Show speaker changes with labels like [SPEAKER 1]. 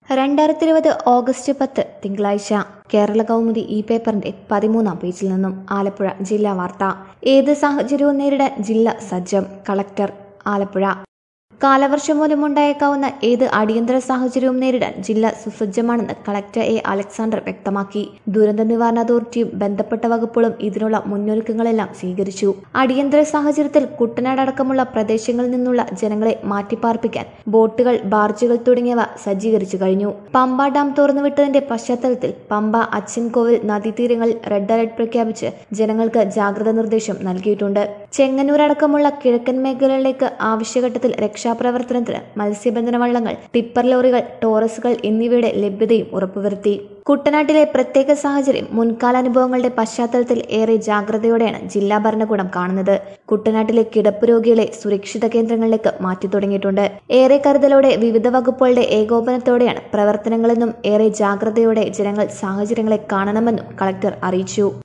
[SPEAKER 1] രണ്ടായിരത്തി ഇരുപത് ഓഗസ്റ്റ് പത്ത് തിങ്കളാഴ്ച കേരള കൗമുദി ഈ പേപ്പറിന്റെ പതിമൂന്നാം പേജിൽ നിന്നും ആലപ്പുഴ ജില്ലാ വാർത്ത ഏത് സാഹചര്യവും നേരിടാൻ ജില്ല സജ്ജം കളക്ടർ ആലപ്പുഴ കാലവർഷം മൂലമുണ്ടായേക്കാവുന്ന ഏത് അടിയന്തര സാഹചര്യവും നേരിടാൻ ജില്ല സുസജ്ജമാണെന്ന് കളക്ടർ എ അലക്സാണ്ടർ വ്യക്തമാക്കി ദുരന്ത നിവാരണ അതോറിറ്റിയും ബന്ധപ്പെട്ട വകുപ്പുകളും ഇതിനുള്ള മുന്നൊരുക്കങ്ങളെല്ലാം സ്വീകരിച്ചു അടിയന്തര സാഹചര്യത്തിൽ കുട്ടനാട് അടക്കമുള്ള പ്രദേശങ്ങളിൽ നിന്നുള്ള ജനങ്ങളെ മാറ്റിപ്പാർപ്പിക്കാൻ ബോട്ടുകൾ ബാർജുകൾ തുടങ്ങിയവ സജ്ജീകരിച്ചു കഴിഞ്ഞു പമ്പ ഡാം തുറന്നുവിട്ടതിന്റെ പശ്ചാത്തലത്തിൽ പമ്പ അച്ചൻകോവിൽ നദീതീരങ്ങളിൽ റെഡ് അലർട്ട് പ്രഖ്യാപിച്ച് ജനങ്ങൾക്ക് ജാഗ്രതാ നിർദ്ദേശം നൽകിയിട്ടുണ്ട് ചെങ്ങന്നൂർ അടക്കമുള്ള കിഴക്കൻ മേഖലകളിലേക്ക് ആവശ്യഘട്ടത്തിൽ രക്ഷാപ്രവർത്തനത്തിന് മത്സ്യബന്ധന വള്ളങ്ങൾ ടിപ്പർ ലോറികൾ ടോറസുകൾ എന്നിവയുടെ ലഭ്യതയും ഉറപ്പുവരുത്തി കുട്ടനാട്ടിലെ പ്രത്യേക സാഹചര്യം മുൻകാലാനുഭവങ്ങളുടെ പശ്ചാത്തലത്തിൽ ഏറെ ജാഗ്രതയോടെയാണ് ജില്ലാ ഭരണകൂടം കാണുന്നത് കുട്ടനാട്ടിലെ കിടപ്പ് രോഗികളെ സുരക്ഷിത കേന്ദ്രങ്ങളിലേക്ക് മാറ്റി തുടങ്ങിയിട്ടുണ്ട് ഏറെ കരുതലോടെ വിവിധ വകുപ്പുകളുടെ ഏകോപനത്തോടെയാണ് പ്രവർത്തനങ്ങളെന്നും ഏറെ ജാഗ്രതയോടെ ജനങ്ങൾ സാഹചര്യങ്ങളെ കാണണമെന്നും കളക്ടർ അറിയിച്ചു